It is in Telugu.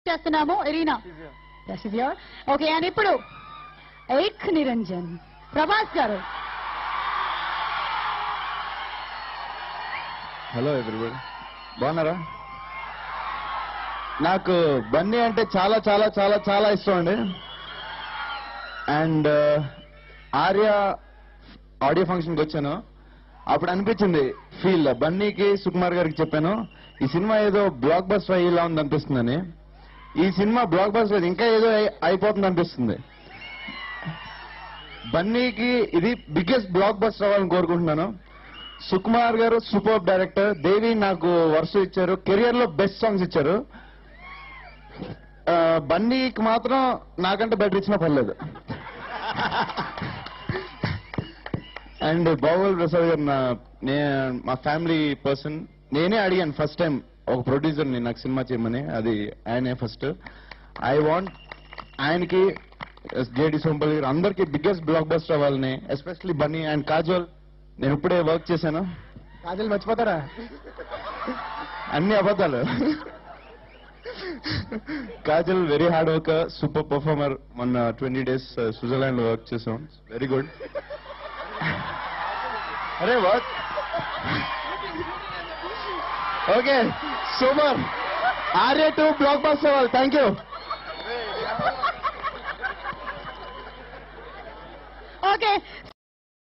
చేస్తున్నాము ఎరీనా ఓకే అండ్ ఇప్పుడు ఏక్ నిరంజన్ ప్రభాస్ గారు హలో ఎవ్రీబడి బాగున్నారా నాకు బన్నీ అంటే చాలా చాలా చాలా చాలా ఇష్టం అండి అండ్ ఆర్య ఆడియో ఫంక్షన్కి వచ్చాను అప్పుడు అనిపించింది ఫీల్ బన్నీకి సుకుమార్ గారికి చెప్పాను ఈ సినిమా ఏదో బ్లాక్ బస్టర్ అయ్యేలా ఉంది అనిపిస్తుందని ఈ సినిమా బ్లాక్ బస్టర్ ఇంకా ఏదో అయి- అయిపోతుంది అనిపిస్తుంది బన్నీకి ఇది బిగ్గెస్ట్ బ్లాక్ బస్టర్ అవ్వాలని కోరుకుంటున్నాను సుకుమార్ గారు సూపర్ డైరెక్టర్ దేవి నాకు వరుస ఇచ్చారు కెరియర్ లో బెస్ట్ సాంగ్స్ ఇచ్చారు ఆ, బన్నీకి మాత్రం నాకంటే బెటర్ ఇచ్చినా పర్లేదు అండ్ బాహుబలి ప్రసాద్ గారు నా నే- మా ఫ్యామిలీ పర్సన్ నేనే అడిగాను ఫస్ట్ టైం ఒక ప్రొడ్యూసర్ ని నాకు సినిమా చేయమని అది ఆయనే ఫస్ట్ ఐ వాంట్ ఆయనకి జేడి సోంపల్లి గారు అందరికి బిగ్గెస్ట్ బ్లాక్ బస్టర్ అవ్వాలని ఎస్పెషల్లీ బన్నీ అండ్ కాజోల్ నేను ఇప్పుడే వర్క్ చేశాను కాజల్ మర్చిపోతారా అన్ని అబద్ధాలు Kajal very hard work super performer మొన్న ట్వంటీ డేస్ స్విట్జర్లాండ్ లో వర్క్ చేసాం వెరీ గుడ్ అరే వర్క్ ఓకే సూపర్ ఆర్ఏ టూ బ్లాక్ బాస్ అవ్వాలి థ్యాంక్ యూ ఓకే